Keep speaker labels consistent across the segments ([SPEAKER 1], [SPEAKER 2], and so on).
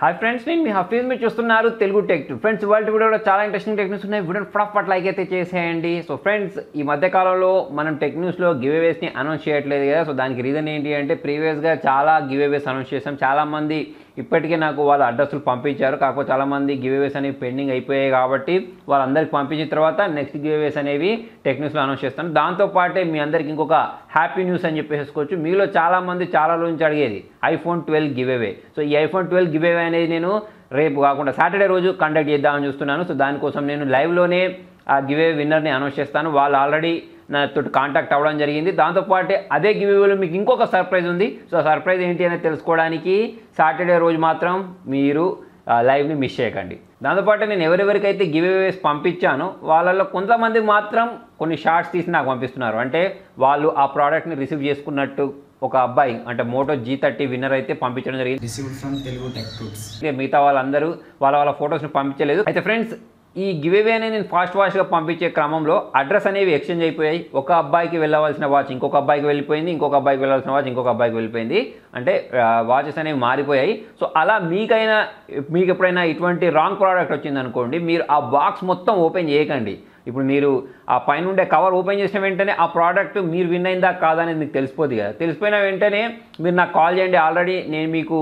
[SPEAKER 1] Hi friends నేను మీ హఫీజ్ మీరు చూస్తున్నారు తెలుగు టెక్ ఫ్రెండ్స్ వాళ్ళ వీడియోలో చాలా ఇంట్రెస్టింగ్ టెక్నిక్స్ ఉన్నాయి వీడియో ఫటాఫట్ లైక్ అయితే చేసేయండి సో ఫ్రెండ్స్ ఈ మధ్య కాలంలో మనం టెక్ న్యూస్లో గివ్ అవేస్ని అనౌన్స్ చేయట్లేదు కదా సో దానికి రీజన్ ఏంటి అంటే ప్రీవియస్గా చాలా గివ్ అవేస్ అనౌన్స్ చేసాం చాలామంది ఇప్పటికే నాకు వాళ్ళ అడ్రస్లు పంపించారు కాకపోతే చాలామంది గివ్ అవేస్ అనేవి పెండింగ్ అయిపోయాయి కాబట్టి వాళ్ళందరికి పంపించిన తర్వాత నెక్స్ట్ గివ్ అవేస్ అనేవి టెక్ న్యూస్లో అనౌన్స్ చేస్తాను దాంతోపాటే మీ అందరికి ఇంకొక హ్యాపీ న్యూస్ అని చెప్పేసుకోవచ్చు మీలో చాలామంది చాలా రోజు నుంచి అడిగేది iPhone twelve giveaway so ఈ ఐఫోన్ ట్వెల్వ్ గివ్ అవే అనేది నేను రేపు కాకుండా సాటర్డే రోజు కండక్ట్ చేద్దామని చూస్తున్నాను సో దానికోసం నేను లైవ్లోనే ఆ గివ్ అవే విన్నర్ని అనౌన్స్ చేస్తాను వాళ్ళు ఆల్రెడీ నాతో కాంటాక్ట్ అవ్వడం జరిగింది దాంతోపాటు అదే గివ్ అవేలో మీకు ఇంకొక సర్ప్రైజ్ ఉంది సో సర్ప్రైజ్ ఏంటి అనేది తెలుసుకోవడానికి సాటర్డే రోజు మాత్రం మీరు ఆ, లైవ్ని మిస్ చేయకండి దాంతోపాటు నేను ఎవరెవరికైతే గివ్ అవేస్ పంపించానో వాళ్ళల్లో కొంతమంది మాత్రం కొన్ని షార్ట్స్ తీసి నాకు పంపిస్తున్నారు అంటే వాళ్ళు ఆ ప్రోడక్ట్ని రిసీవ్ చేసుకున్నట్టు ఒక అబ్బాయి అంటే మోటో జీ థర్టీ విన్నర్ అయితే పంపించడం జరిగింది
[SPEAKER 2] received from Telugu Tech Tools.
[SPEAKER 1] ఇక మిగతా వాళ్ళందరూ వాళ్ళ వాళ్ళ ఫొటోస్ని పంపించలేదు అయితే ఫ్రెండ్స్ ఈ గివ్ అవే అనేది నేను ఫాస్ట్ ఫాస్ట్గా పంపించే క్రమంలో అడ్రస్ అనేవి ఎక్స్చేంజ్ అయిపోయాయి ఒక అబ్బాయికి వెళ్ళవలసిన వాచ్ ఇంకొక అబ్బాయికి వెళ్ళిపోయింది ఇంకొక అబ్బాయికి వెళ్ళవలసిన వాచ్ ఇంకొక అబ్బాయికి వెళ్ళిపోయింది అంటే వాచెస్ అనేవి మారిపోయాయి సో అలా మీకైనా మీకు ఎప్పుడైనా ఇటువంటి రాంగ్ ప్రోడక్ట్ వచ్చింది అనుకోండి మీరు ఆ బాక్స్ మొత్తం ఓపెన్ చేయకండి ఇప్పుడు మీరు ఆ పైన ఉండే కవర్ ఓపెన్ చేసిన వెంటనే ఆ ప్రోడక్ట్ మీరు విన్ అయిందా కాదా అనేది మీకు తెలిసిపోద్ది కదా తెలిసిపోయిన వెంటనే మీరు నాకు కాల్ చేయండి ఆల్రెడీ నేను మీకు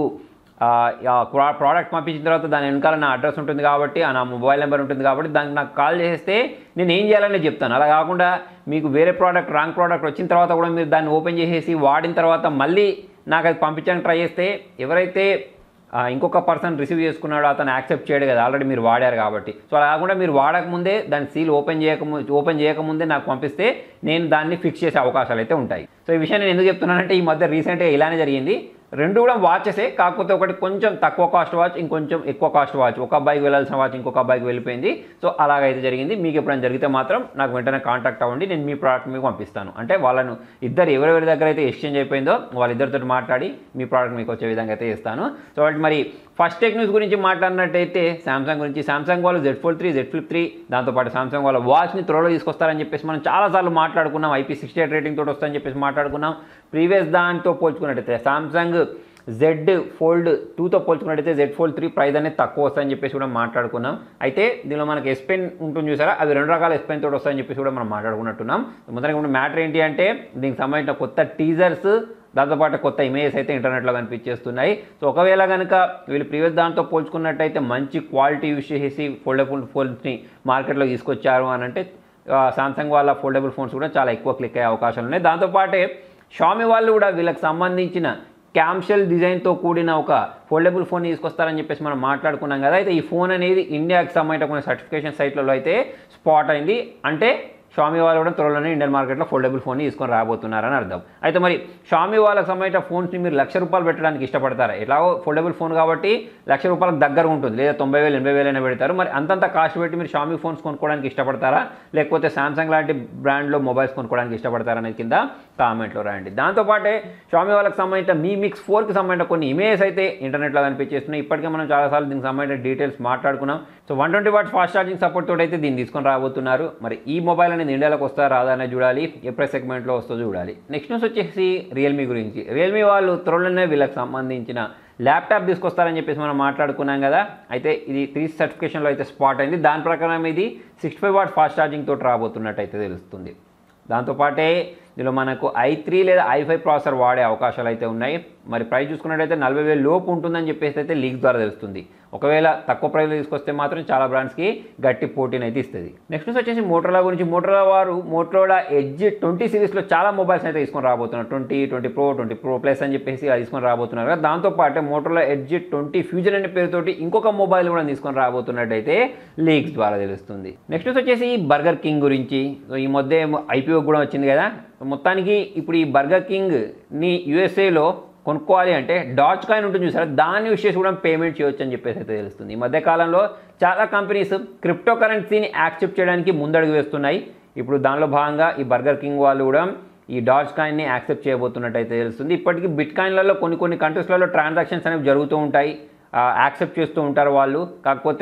[SPEAKER 1] ప్రోడక్ట్ పంపించిన తర్వాత దాని వెనకాల నా అడ్రస్ ఉంటుంది కాబట్టి ఆ నా మొబైల్ నెంబర్ ఉంటుంది కాబట్టి దానికి నాకు కాల్ చేస్తే నేను ఏం చేయాలని చెప్తాను అలా కాకుండా మీకు వేరే ప్రోడక్ట్ రాంగ్ ప్రోడక్ట్ వచ్చిన తర్వాత కూడా మీరు దాన్ని ఓపెన్ చేసేసి వాడిన తర్వాత మళ్ళీ నాకు అది పంపించడానికి ట్రై చేస్తే ఎవరైతే ఆ, ఇంకొక పర్సన్ రిసీవ్ చేసుకున్నాడో అతను యాక్సెప్ట్ చేయడు కదా ఆల్రెడీ మీరు వాడారు కాబట్టి సో అలా కాకుండా మీరు వాడకముందే దాని సీల్ ఓపెన్ చేయకము ఓపెన్ చేయకముందే నాకు పంపిస్తే నేను దాన్ని ఫిక్స్ చేసే అవకాశాలు అయితే ఉంటాయి సో ఈ విషయం నేను ఎందుకు చెప్తున్నానంటే ఈ మధ్య రీసెంట్గా ఇలానే జరిగింది రెండు కూడా వాచెసే కాకపోతే ఒకటి కొంచెం తక్కువ కాస్ట్ వాచ్ ఇంకొంచెం ఎక్కువ కాస్ట్ వాచ్ ఒక అబ్బాయికి వెళ్ళాల్సిన వాచ్ ఇంకొక అబ్బాయికి వెళ్ళిపోయింది సో అలాగైతే జరిగింది మీకు ఎప్పుడైనా జరిగితే మాత్రం నాకు వెంటనే కాంటాక్ట్ అవ్వండి నేను మీ ప్రోడక్ట్ మీకు పంపిస్తాను అంటే వాళ్ళను ఇద్దరు ఎవరెవరి దగ్గర అయితే ఎక్స్చేంజ్ అయిపోయిందో వాళ్ళిద్దరితో మాట్లాడి మీ ప్రోడక్ట్ మీకు వచ్చే విధంగా అయితే ఇస్తాను సో వాటి మరి ఫస్ట్ టెక్ న్యూస్ గురించి మాట్లాడినట్టయితే సామ్సంగ్ గురించి సామ్సంగ్ వాళ్ళు Z four three Z flip three దాంతోపాటు సామ్సంగ్ వాళ్ళ వాచ్ని త్వరలో తీసుకొస్తారని చెప్పేసి మనం చాలాసార్లు మాట్లాడుకున్నాం ఐపీ సిక్స్టీ ఎయిట్ రేటింగ్ తోటి వస్తాయని చెప్పేసి మాట్లాడుకున్నాం ప్రీవియస్ దాంతో పోల్చుకున్నట్టయితే సామ్సంగ్ జెడ్ ఫోల్డ్ టూతో పోల్చుకున్నట్టయితే జెడ్ ఫోల్డ్ త్రీ ప్రైస్ అనేది తక్కువ వస్తాయని చెప్పేసి కూడా మాట్లాడుకున్నాం అయితే దీనిలో మనకి ఎస్ పెన్ ఉంటుంది చూసారా అవి రెండు రకాల ఎస్ పెన్ తోటి వస్తాయని చెప్పేసి కూడా మనం మాట్లాడుకున్నట్టున్నాం మొదటిగా ఇప్పుడు మ్యాటర్ ఏంటి అంటే దీనికి సంబంధించిన కొత్త టీజర్స్ దాంతోపాటు కొత్త ఇమేజెస్ అయితే ఇంటర్నెట్లో కనిపించేస్తున్నాయి సో ఒకవేళ కనుక వీళ్ళు ప్రీవియస్ దాంతో పోల్చుకున్నట్టయితే మంచి క్వాలిటీ యూస్ చేసి ఫోల్డబుల్ ఫోన్స్ని మార్కెట్లో తీసుకొచ్చారు అని అంటే సామ్సంగ్ వాళ్ళ ఫోల్డబుల్ ఫోన్స్ కూడా చాలా ఎక్కువ క్లిక్ అయ్యే అవకాశాలు ఉన్నాయి దాంతోపాటే షామి వాళ్ళు కూడా వీళ్ళకి సంబంధించిన క్యామ్షెల్ డిజైన్తో కూడిన ఒక ఫోల్డబుల్ ఫోన్ తీసుకొస్తారని చెప్పేసి మనం మాట్లాడుకున్నాం కదా అయితే ఈ ఫోన్ అనేది ఇండియాకి సంబంధించిన కొన్ని సర్టిఫికేషన్ సైట్లలో అయితే స్పాట్ అయింది అంటే షామీ వాళ్ళు కూడా త్వరలోనే ఇండియన్ మార్కెట్లో ఫోల్డబుల్ ఫోన్ తీసుకొని రాబోతున్నారని అర్థం అయితే మరి షామీ వాళ్ళకి సంబంధించిన ఫోన్స్ని మీరు లక్ష రూపాయలు పెట్టడానికి ఇష్టపడతారా ఎట్లాగో ఫోల్డబుల్ ఫోన్ కాబట్టి లక్ష రూపాయలకు దగ్గర ఉంటుంది లేదా తొంభై వేలు ఎనభై వేలైనా పెడతారు మరి అంతంత కాస్ట్ పెట్టి మీరు షామీ ఫోన్స్ కొనుక్కోవడానికి ఇష్టపడతారా లేకపోతే సామ్సంగ్ లాంటి బ్రాండ్లో మొబైల్స్ కొనుక్కోవడానికి ఇష్టపడతారా అనేది కింద కామెంట్లో రాయండి దాంతోపాటే షామీ వాళ్ళకి సంబంధించిన మీ మిక్స్ ఫోర్కి సంబంధించిన కొన్ని ఇమేజెస్ అయితే ఇంటర్నెట్లో కనిపించేస్తున్నాయి ఇప్పటికే మనం చాలాసార్లు దీనికి సంబంధించిన డీటెయిల్స్ మాట్లాడుకున్నాం so one twenty watt fast charging support తోటి అయితే దీన్ని తీసుకొని రాబోతున్నారు మరి ఈ మొబైల్ అనేది ఇండియాలోకి వస్తా రాదా అనేది చూడాలి ఏ ప్రైస్ సెగ్మెంట్లో వస్తుందో చూడాలి నెక్స్ట్ న్యూస్ వచ్చేసి రియల్మీ గురించి రియల్మీ వాళ్ళు త్వరలోనే వీళ్ళకి సంబంధించిన ల్యాప్టాప్ తీసుకొస్తారని చెప్పేసి మనం మాట్లాడుకున్నాం కదా అయితే ఇది త్రీ సర్టిఫికేషన్లో అయితే స్పాట్ అయింది దాని ప్రకారం ఇది sixty five watt fast charging తోటి రాబోతున్నట్టు అయితే తెలుస్తుంది దాంతోపాటే దీనిలో మనకు ఐ త్రీ లేదా ఐ ఫైవ్ ప్రాసెసర్ వాడే అవకాశాలు అయితే ఉన్నాయి మరి ప్రైస్ చూసుకున్నట్టయితే నలభై వేలు లోపు ఉంటుందని చెప్పేసి అయితే లీక్ ద్వారా తెలుస్తుంది ఒకవేళ తక్కువ ప్రైస్లో తీసుకొస్తే మాత్రం చాలా బ్రాండ్స్కి గట్టి పోటీని అయితే ఇస్తుంది నెక్స్ట్ వచ్చేసి మోటరోలా గురించి మోటరోలా వారు మోటరోలా ఎడ్జ్ ట్వంటీ సిరీస్లో చాలా మొబైల్స్ అయితే తీసుకొని రాబోతున్నారు twenty twenty pro twenty pro plus అని చెప్పేసి అది తీసుకొని రాబోతున్నారు కదా దాంతోపాటు మోటరోలా ఎడ్జ్ ట్వంటీ ఫ్యూజన్ అనే పేరుతోటి ఇంకొక మొబైల్ కూడా తీసుకొని రాబోతున్నట్టయితే లీక్స్ ద్వారా తెలుస్తుంది నెక్స్ట్ వచ్చేసి బర్గర్ కింగ్ గురించి సో ఈ మధ్య ఐపీఓ కూడా వచ్చింది కదా మొత్తానికి ఇప్పుడు ఈ బర్గర్ కింగ్ని యూఎస్ఏలో కొనుక్కోవాలి అంటే డాచ్ కాయిన్ ఉంటుంది చూసారా దాన్ని యూస్ చేసి కూడా పేమెంట్ చేయొచ్చు అని చెప్పేసి అయితే తెలుస్తుంది ఈ మధ్య కాలంలో చాలా కంపెనీస్ క్రిప్టో కరెన్సీని యాక్సెప్ట్ చేయడానికి ముందడుగు వేస్తున్నాయి ఇప్పుడు దానిలో భాగంగా ఈ బర్గర్ కింగ్ వాళ్ళు కూడా ఈ డాచ్ కాయిన్ని యాక్సెప్ట్ చేయబోతున్నట్టు అయితే తెలుస్తుంది ఇప్పటికీ బిట్ కాయిన్లలో కొన్ని కొన్ని కంట్రీస్లలో ట్రాన్సాక్షన్స్ అనేవి జరుగుతూ ఉంటాయి యాక్సెప్ట్ చేస్తూ ఉంటారు వాళ్ళు కాకపోతే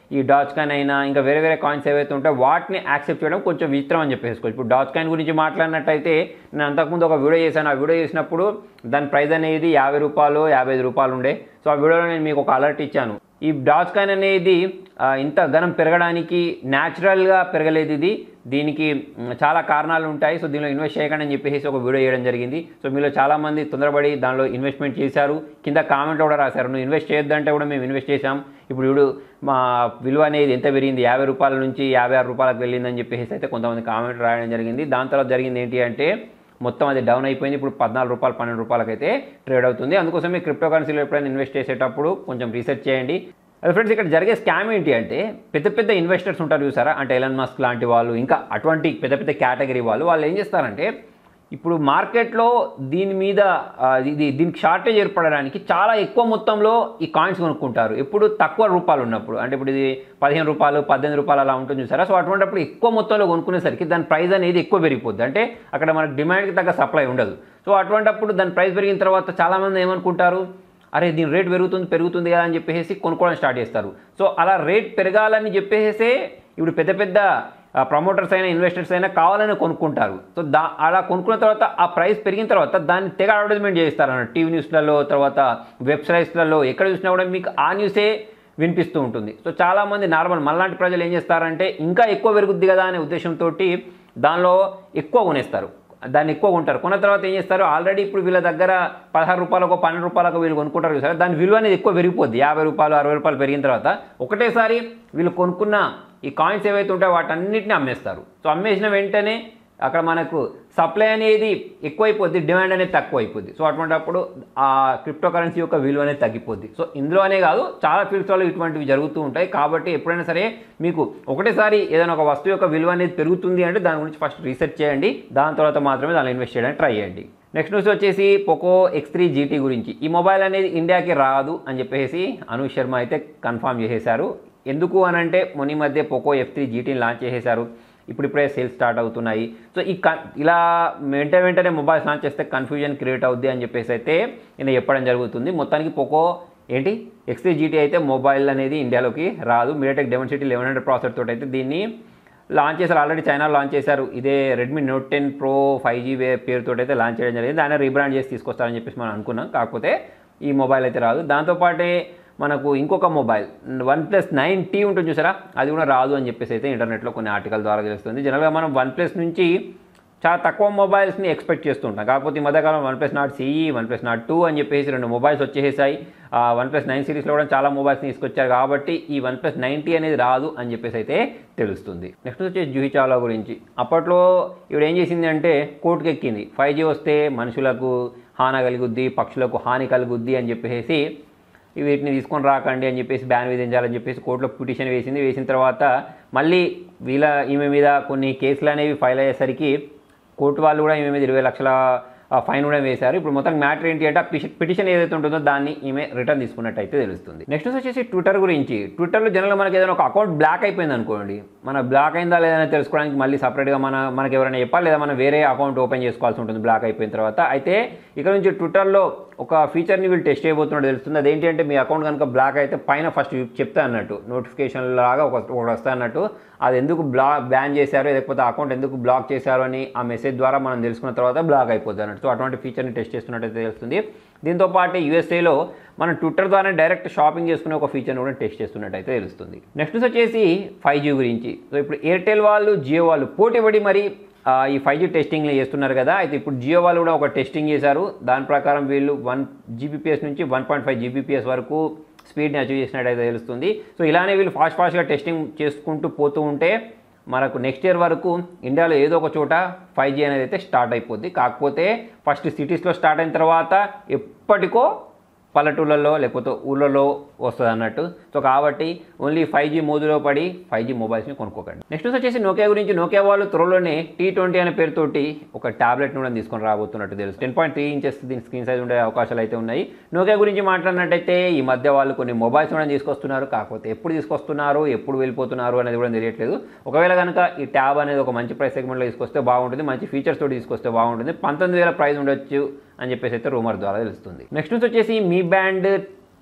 [SPEAKER 1] ఈ డాచ్ కాయిన్ అయినా ఇంకా వేరే వేరే కాయిన్స్ ఏవైతే ఉంటాయో వాటిని యాక్సెప్ట్ చేయడం కొంచెం విచిత్రం అని చెప్పేసుకోవచ్చు ఇప్పుడు డాచ్ కాయిన్ గురించి మాట్లాడినట్టయితే నేను అంతకుముందు ఒక వీడియో చేశాను ఆ వీడియో చేసినప్పుడు దాని ప్రైస్ అనేది యాభై రూపాయలు యాభై ఐదు రూపాయలు ఉండే సో ఆ వీడియోలో నేను మీకు ఒక అలర్ట్ ఇచ్చాను ఈ డాచ్ కాయిన్ అనేది ఆ, ఇంత ఘనం పెరగడానికి న్యాచురల్గా పెరగలేదు ఇది దీనికి మ్, చాలా కారణాలు ఉంటాయి సో దీనిలో ఇన్వెస్ట్ చేయకండి అని చెప్పేసి ఒక వీడియో చేయడం జరిగింది సో మీలో చాలామంది తొందరపడి దానిలో ఇన్వెస్ట్మెంట్ చేశారు కింద కామెంట్ కూడా రాశారు నువ్వు ఇన్వెస్ట్ చేయొద్దంటే కూడా మేము ఇన్వెస్ట్ చేశాం ఇప్పుడు ఇప్పుడు మా విలువ అనేది ఎంత పెరిగింది యాభై రూపాయల నుంచి యాభై ఆరు రూపాయలకు వెళ్ళిందని చెప్పేసి అయితే కొంతమంది కామెంట్ రాయడం జరిగింది దాని తర్వాత జరిగింది ఏంటి అంటే మొత్తం అది డౌన్ అయిపోయింది ఇప్పుడు పద్నాలుగు రూపాయలు పన్నెండు రూపాయలకైతే ట్రేడ్ అవుతుంది అందుకోసమే క్రిప్టో కరెన్సీలో ఎప్పుడైనా ఇన్వెస్ట్ చేసేటప్పుడు కొంచెం రీసెర్చ్ చేయండి అదే ఫ్రెండ్స్ ఇక్కడ జరిగే స్కామ్ ఏంటి అంటే పెద్ద పెద్ద ఇన్వెస్టర్స్ ఉంటారు చూసారా అంటే ఎలన్ మస్క్ లాంటి వాళ్ళు ఇంకా అటువంటి పెద్ద పెద్ద కేటగిరీ వాళ్ళు వాళ్ళు ఏం చేస్తారంటే ఇప్పుడు మార్కెట్లో దీని మీద ఆ, ఇది దీనికి షార్టేజ్ ఏర్పడడానికి చాలా ఎక్కువ మొత్తంలో ఈ కాయిన్స్ కొనుక్కుంటారు ఎప్పుడు తక్కువ రూపాయలు ఉన్నప్పుడు అంటే ఇప్పుడు ఇది పదిహేను రూపాయలు పద్దెనిమిది రూపాయలు అలా ఉంటుంది చూసారా సో అటువంటిప్పుడు ఎక్కువ మొత్తంలో కొనుక్కునేసరికి దాని ప్రైస్ అనేది ఎక్కువ పెరిగిపోద్ది అంటే అక్కడ మనకు డిమాండ్కి తగ్గ సప్లై ఉండదు సో అటువంటిప్పుడు దాని ప్రైస్ పెరిగిన తర్వాత చాలామంది ఏమనుకుంటారు అరే దీని రేట్ పెరుగుతుంది పెరుగుతుంది కదా అని చెప్పేసి కొనుక్కోవడం స్టార్ట్ చేస్తారు సో అలా రేట్ పెరగాలని చెప్పేసి ఇప్పుడు పెద్ద పెద్ద ప్రమోటర్స్ అయినా ఇన్వెస్టర్స్ అయినా కావాలని కొనుక్కుంటారు సో దా అలా కొనుక్కున్న తర్వాత ఆ ప్రైస్ పెరిగిన తర్వాత దాన్ని తెగ అడ్వర్టైజ్మెంట్ చేస్తారు అన్నట్టు టీవీ న్యూస్లలో తర్వాత వెబ్సైట్స్లలో ఎక్కడ చూసినా కూడా మీకు ఆ న్యూసే వినిపిస్తూ ఉంటుంది సో చాలామంది నార్మల్ మళ్ళాంటి ప్రజలు ఏం చేస్తారంటే ఇంకా ఎక్కువ పెరుగుద్ది కదా అనే ఉద్దేశంతో దానిలో ఎక్కువ కొనేస్తారు దాన్ని ఎక్కువ కొంటారు కొన్న తర్వాత ఏం చేస్తారు ఆల్రెడీ ఇప్పుడు వీళ్ళ దగ్గర పదహారు రూపాయలకు పన్నెండు రూపాయలకు వీళ్ళు కొనుక్కుంటారు చూసారు దాని విలువ అనేది ఎక్కువ పెరిగిపోద్ది యాభై రూపాయలు అరవై రూపాయలు పెరిగిన తర్వాత ఒకటేసారి వీళ్ళు కొనుక్కున్న ఈ కాయిన్స్ ఏవైతే ఉంటాయో వాటన్నిటిని అమ్మేస్తారు సో అమ్మేసిన వెంటనే అక్కడ మనకు సప్లై అనేది ఎక్కువైపోద్ది డిమాండ్ అనేది తక్కువ అయిపోద్ది సో అటువంటిప్పుడు ఆ క్రిప్టో కరెన్సీ యొక్క విలువ అనేది తగ్గిపోద్ది సో ఇందులోనే కాదు చాలా ఫీల్డ్స్లో ఇటువంటివి జరుగుతూ ఉంటాయి కాబట్టి ఎప్పుడైనా సరే మీకు ఒకటేసారి ఏదైనా ఒక వస్తువు యొక్క విలువ అనేది పెరుగుతుంది అంటే దాని గురించి ఫస్ట్ రీసెర్చ్ చేయండి దాని తర్వాత మాత్రమే దానిలో ఇన్వెస్ట్ చేయడానికి ట్రై చేయండి నెక్స్ట్ న్యూస్ వచ్చేసి పోకో ఎక్స్ త్రీ జీటీ గురించి ఈ మొబైల్ అనేది ఇండియాకి రాదు అని చెప్పేసి అనుష్ శర్మ అయితే కన్ఫామ్ చేసేశారు ఎందుకు అని అంటే మొన్న ఈ మధ్య పోకో ఎఫ్ త్రీ జీటీని లాంచ్ చేసేశారు ఇప్పుడిప్పుడే సేల్స్ స్టార్ట్ అవుతున్నాయి సో ఈ కన్ ఇలా వెంట వెంటనే మొబైల్స్ లాంచ్ చేస్తే కన్ఫ్యూజన్ క్రియేట్ అవుద్ది అని చెప్పేసి అయితే నేను చెప్పడం జరుగుతుంది మొత్తానికి పోకో ఏంటి ఎక్స్ త్రీ జీటీ అయితే మొబైల్ అనేది ఇండియాలోకి రాదు MediaTek Dimensity eleven hundred processor తోటి అయితే దీన్ని లాంచ్ చేశారు ఆల్రెడీ చైనా లాంచ్ చేశారు ఇదే Redmi Note ten pro five G పేరుతో అయితే లాంచ్ చేయడం జరిగింది దాన్ని రీబ్రాండ్ చేసి తీసుకొస్తారని చెప్పేసి మనం అనుకున్నాం కాకపోతే ఈ మొబైల్ అయితే రాదు దాంతోపాటే మనకు ఇంకొక mobile OnePlus nine T ఉంటుంది చూసారా అది కూడా రాదు అని చెప్పేసి అయితే ఇంటర్నెట్లో కొన్ని ఆర్టికల్ ద్వారా తెలుస్తుంది జనరల్గా మనం వన్ ప్లస్ నుంచి చాలా తక్కువ మొబైల్స్ని ఎక్స్పెక్ట్ చేస్తుంటాం కాకపోతే ఈ మధ్యకాలం OnePlus Nord CE OnePlus Nord two అని చెప్పేసి రెండు మొబైల్స్ వచ్చేసాయి వన్ ప్లస్ నైన్ సిరీస్లో కూడా చాలా మొబైల్స్ని తీసుకొచ్చారు కాబట్టి ఈ వన్ ప్లస్ నైంటీ అనేది రాదు అని చెప్పేసి అయితే తెలుస్తుంది నెక్స్ట్ వచ్చేసి జూహి చావ్లా గురించి అప్పట్లో ఇవిడ ఏం చేసింది అంటే కోర్టుకి ఎక్కింది ఫైవ్ జీ వస్తే మనుషులకు హాని కలుగుద్ది పక్షులకు హాని కలుగుద్ది అని చెప్పేసి వీటిని తీసుకొని రాకండి అని చెప్పేసి బ్యాన్ విధించాలని చెప్పేసి కోర్టులో పిటిషన్ వేసింది వేసిన తర్వాత మళ్ళీ వీళ్ళ ఈమె మీద కొన్ని కేసులు అనేవి ఫైల్ అయ్యేసరికి కోర్టు వాళ్ళు కూడా ఈమె మీద ఇరవై లక్షల ఆ, ఫైన్ కూడా వేశారు ఇప్పుడు మొత్తం మ్యాటర్ ఏంటి అంటే ఆ పిష- పిటిషన్ ఏదైతే ఉంటుందో దాన్ని ఈమె రిటర్న్ తీసుకున్నట్టయితే తెలుస్తుంది నెక్స్ట్ వచ్చేసి ట్విట్టర్ గురించి ట్విట్టర్లో జనరల్గా మనకి ఏదైనా ఒక అకౌంట్ బ్లాక్ అయిపోయింది అనుకోండి మన బ్లాక్ అయిందా లేదని తెలుసుకోవడానికి మళ్ళీ సపరేట్గా మన మనకి ఎవరైనా చెప్పాలి లేదా మనం వేరే అకౌంట్ ఓపెన్ చేసుకోవాల్సి ఉంటుంది బ్లాక్ అయిపోయిన తర్వాత అయితే ఇక్కడ నుంచి ట్విట్టర్లో ఒక ఫీచర్ని వీళ్ళు టెస్ట్ చేయబోతున్నట్టు తెలుస్తుంది అదేంటి అంటే మీ అకౌంట్ కనుక బ్లాక్ అయితే పైన ఫస్ట్ చెప్తా అన్నట్టు నోటిఫికేషన్ లాగా ఒక ఒకటి వస్తా అన్నట్టు అది ఎందుకు బ్లా బ్యాన్ చేశారు లేకపోతే అకౌంట్ ఎందుకు బ్లాక్ చేశారు అని ఆ మెసేజ్ ద్వారా మనం తెలుసుకున్న తర్వాత బ్లాక్ అయిపోద్ది అన్నట్టు సో అటువంటి ఫీచర్ని టెస్ట్ చేస్తున్నట్టయితే తెలుస్తుంది దీంతో పాటు యూఎస్ఏలో మనం ట్విట్టర్ ద్వారా డైరెక్ట్ షాపింగ్ చేసుకునే ఒక ఫీచర్ని కూడా టెస్ట్ చేస్తున్నట్టయితే తెలుస్తుంది నెక్స్ట్ వచ్చేసి ఫైవ్ జీ గురించి సో ఇప్పుడు ఎయిర్టెల్ వాళ్ళు జియో వాళ్ళు పోటీ పడి మరి ఆ, ఈ ఫైవ్ జీ టెస్టింగ్లు చేస్తున్నారు కదా అయితే ఇప్పుడు జియో వాళ్ళు కూడా ఒక టెస్టింగ్ చేశారు దాని ప్రకారం వీళ్ళు వన్ జీబీపీఎస్ నుంచి వన్ పాయింట్ ఫైవ్ జీబీపీఎస్ వరకు స్పీడ్ని అచీవ్ చేసినట్టయితే తెలుస్తుంది సో ఇలానే వీళ్ళు ఫాస్ట్ ఫాస్ట్గా టెస్టింగ్ చేసుకుంటూ పోతూ ఉంటే మనకు నెక్స్ట్ ఇయర్ వరకు ఇండియాలో ఏదో ఒక చోట ఫైవ్ జీ అనేది అయితే స్టార్ట్ అయిపోద్ది కాకపోతే ఫస్ట్ సిటీస్లో స్టార్ట్ అయిన తర్వాత ఎప్పటికో పల్లెటూళ్ళల్లో లేకపోతే ఊళ్ళలో వస్తుంది అన్నట్టు సో కాబట్టి ఓన్లీ ఫైవ్ జీ మోదులో పడి ఫైవ్ జీ మొబైల్స్ని కొనుక్కోకండి నెక్స్ట్ వచ్చేసి నోకియా గురించి నోకియా వాళ్ళు త్వరలోనే టీ ట్వంటీ అనే పేరుతోటి ఒక ట్యాబ్లెట్ కూడా తీసుకొని రాబోతున్నట్టు తెలుసు టెన్ పాయింట్ త్రీ ఇంచెస్ దీని స్క్రీన్ సైజ్ ఉండే అవకాశాలు అయితే ఉన్నాయి నోకియా గురించి మాట్లాడినట్టయితే ఈ మధ్య వాళ్ళు కొన్ని మొబైల్స్ కూడా తీసుకొస్తున్నారు కాకపోతే ఎప్పుడు తీసుకొస్తున్నారు ఎప్పుడు వెళ్ళిపోతున్నారు అనేది కూడా తెలియట్లేదు ఒకవేళ కనుక ఈ ట్యాబ్ అనేది ఒక మంచి ప్రైస్ సెగ్మెంట్లో తీసుకొస్తే బాగుంటుంది మంచి ఫీచర్స్ తోటి తీసుకొస్తే బాగుంటుంది పంతొమ్మిది వేల ప్రైస్ ఉండొచ్చు అని చెప్పేసి అయితే రూమర్ ద్వారా తెలుస్తుంది నెక్స్ట్ నుంచి వచ్చేసి మీ బ్యాండ్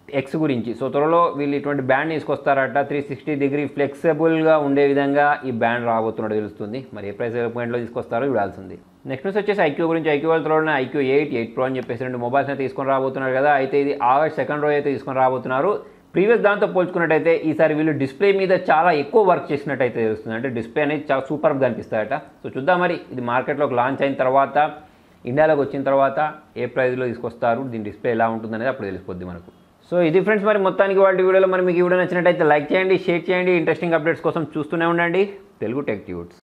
[SPEAKER 1] ఎక్స్ గురించి సో త్వరలో వీళ్ళు ఇటువంటి బ్యాండ్ తీసుకొస్తారట త్రీ సిక్స్టీ డిగ్రీ ఫ్లెక్సిబుల్గా ఉండే విధంగా ఈ బ్యాండ్ రాబోతున్నట్టు తెలుస్తుంది మరి ఏ ప్రైస్ పాయింట్లో తీసుకొస్తారో చూడాల్సింది నెక్స్ట్ న్యూస్ వచ్చేసి ఐక్యూ గురించి ఐక్యూ వాళ్ళ త్వరలో ఐక్యూ ఎయిట్ ఎయిట్ ప్రో అని చెప్పేసి రెండు మొబైల్స్ అయితే తీసుకొని రాబోతున్నారు కదా అయితే ఇది ఆగస్ట్ సెకండ్ రోజు అయితే తీసుకొని రాబోతున్నారు ప్రీవియస్ దాంతో పోల్చుకున్నట్టయితే ఈసారి వీళ్ళు డిస్ప్లే మీద చాలా ఎక్కువ వర్క్ చేసినట్టయితే తెలుస్తుంది అంటే డిస్ప్లే అనేది చాలా సూపర్గా కనిపిస్తాయట సో చూద్దాం మరి ఇది మార్కెట్లోకి లాంచ్ అయిన తర్వాత ఇండియాలోకి వచ్చిన తర్వాత ఏ ప్రైస్లో తీసుకొస్తారు దీని డిస్ప్లే ఎలా ఉంటుందనేది అప్పుడు తెలిసిపోద్ది మనకు సో ఇది ఫ్రెండ్స్ మరి మొత్తానికి వాళ్ళ వీడియోలో మరి మీకు ఈ వీడియో నచ్చినట్టయితే లైక్ చేయండి షేర్ చేయండి ఇంట్రెస్టింగ్ అప్డేట్స్ కోసం చూస్తూనే ఉండండి తెలుగు టెక్ ట్యూట్స్